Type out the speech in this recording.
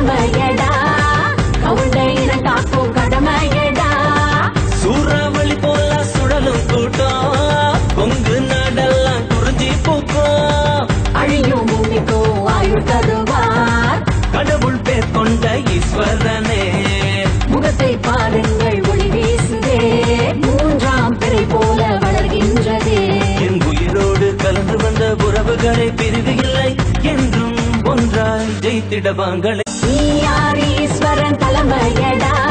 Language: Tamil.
தலைமையடா கவுண்டை இனம் காக்கும் கடமையடா சூறாவளி போல சுழலும் கூட்டம் கொங்கு நாடெல்லாம் குறிஞ்சி பூக்கும் அழியும் பூமிக்கோ ஆயுள் தருவார் கடவுள் பேர் கொண்ட ஈஸ்வரனே முகத்தை பாருங்கள் ஒளி வீசுதே மூன்றாம் பிறை போல வளர்கின்றதே என் உயிரோடு கலந்து வந்த உறவுகளை பிரிவு இல்லை என்றும் ஒன்றாய் ஜெயித்திடவாங்களே நீ யார் ஈஸ்வரன் தலைமையடா